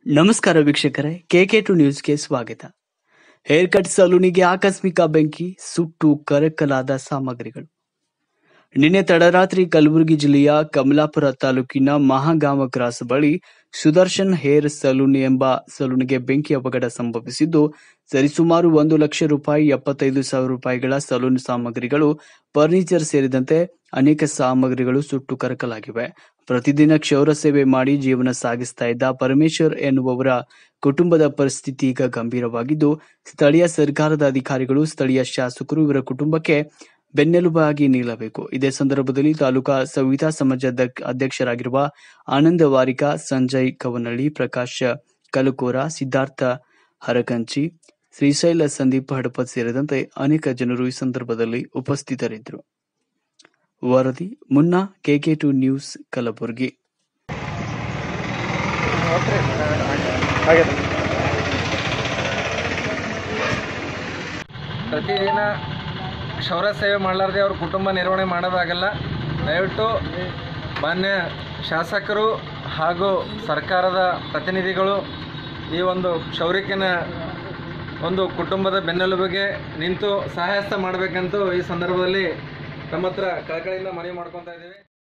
ನಮಸ್ಕಾರ ವೀಕ್ಷಕರೇ K K to ನ್ಯೂಸ್ಗೆ ಸ್ವಾಗತ ಹೇರ್ ಕಟ್ ಸಲೂನಿಗೆ ಆಕಸ್ಮಿಕ ಬೆಂಕಿ ಸುಟ್ಟು ಕರಕಲಾದ ಸಾಮಗ್ರಿಗಳು ನಿನ್ನೆ ತಡರಾತ್ರಿ ಕಲಬುರಗಿ ಜಿಲ್ಲೆಯ ಕಮಲಾಪುರ ತಾಲೂಕಿನ ಮಹಾಗಾಮ ಕ್ರಾಸ್ ಬಳಿ ಸುದರ್ಶನ್ ಹೇರ್ ಸಲೂನ್ ಎಂಬ ಸಲೂನಿಗೆ ಬೆಂಕಿ ಅವಘಡ ಸಂಭವಿಸಿದ್ದು ಸರಿಸುಮಾರು ಒಂದು ಲಕ್ಷ ರೂಪಾಯಿ ಎಪ್ಪತ್ತೈದು ಸಾವಿರ ರೂಪಾಯಿಗಳ ಸಲೂನ್ ಸಾಮಗ್ರಿಗಳು ಫರ್ನಿಚರ್ ಸೇರಿದಂತೆ ಅನೇಕ ಸಾಮಗ್ರಿಗಳು ಸುಟ್ಟು ಕರಕಲಾಗಿವೆ ಪ್ರತಿದಿನ ಕ್ಷೌರ ಸೇವೆ ಮಾಡಿ ಜೀವನ ಸಾಗಿಸ್ತಾ ಇದ್ದ ಪರಮೇಶ್ವರ್ ಎನ್ನುವವರ ಕುಟುಂಬದ ಪರಿಸ್ಥಿತಿ ಈಗ ಗಂಭೀರವಾಗಿದ್ದು ಸ್ಥಳೀಯ ಸರ್ಕಾರದ ಅಧಿಕಾರಿಗಳು ಸ್ಥಳೀಯ ಶಾಸಕರು ಇವರ ಕುಟುಂಬಕ್ಕೆ ಬೆನ್ನೆಲುಬಾಗಿ ನಿಲ್ಲಬೇಕು ಇದೇ ಸಂದರ್ಭದಲ್ಲಿ ತಾಲೂಕಾ ಸವಿತಾ ಸಮಾಜದ ಅಧ್ಯಕ್ಷರಾಗಿರುವ ಆನಂದ ವಾರಿಕ ಸಂಜಯ್ ಕವನಳ್ಳಿ ಪ್ರಕಾಶ್ ಕಲಕೋರ ಸಿದ್ಧಾರ್ಥ ಹರಕಂಚಿ ಶ್ರೀಶೈಲ ಸಂದೀಪ್ ಹಡಪದ್ ಸೇರಿದಂತೆ ಅನೇಕ ಜನರು ಈ ಸಂದರ್ಭದಲ್ಲಿ ಉಪಸ್ಥಿತರಿದ್ದರು ವರದಿ ಮುನ್ನಾ ಕೆಕೆ ಟು ನ್ಯೂಸ್ ಕಲಬುರಗಿ ಪ್ರತಿದಿನ ಕ್ಷೌರ ಸೇವೆ ಮಾಡಲಾರ್ದೆ ಅವ್ರ ಕುಟುಂಬ ನಿರ್ವಹಣೆ ಮಾಡೋದಾಗಲ್ಲ ದಯವಿಟ್ಟು ಮಾನ್ಯ ಶಾಸಕರು ಹಾಗೂ ಸರ್ಕಾರದ ಪ್ರತಿನಿಧಿಗಳು ಈ ಒಂದು ಕ್ಷೌರಿಕಿನ ಒಂದು ಕುಟುಂಬದ ಬೆನ್ನೆಲುಬಿಗೆ ನಿಂತು ಸಹಾಯಸ್ತ ಮಾಡಬೇಕಂತೂ ಈ ಸಂದರ್ಭದಲ್ಲಿ ತಮ್ಮ ಹತ್ರ ಕಳಕಳಿಯಿಂದ ಮನವಿ ಮಾಡ್ಕೊತಾ ಇದ್ದೀವಿ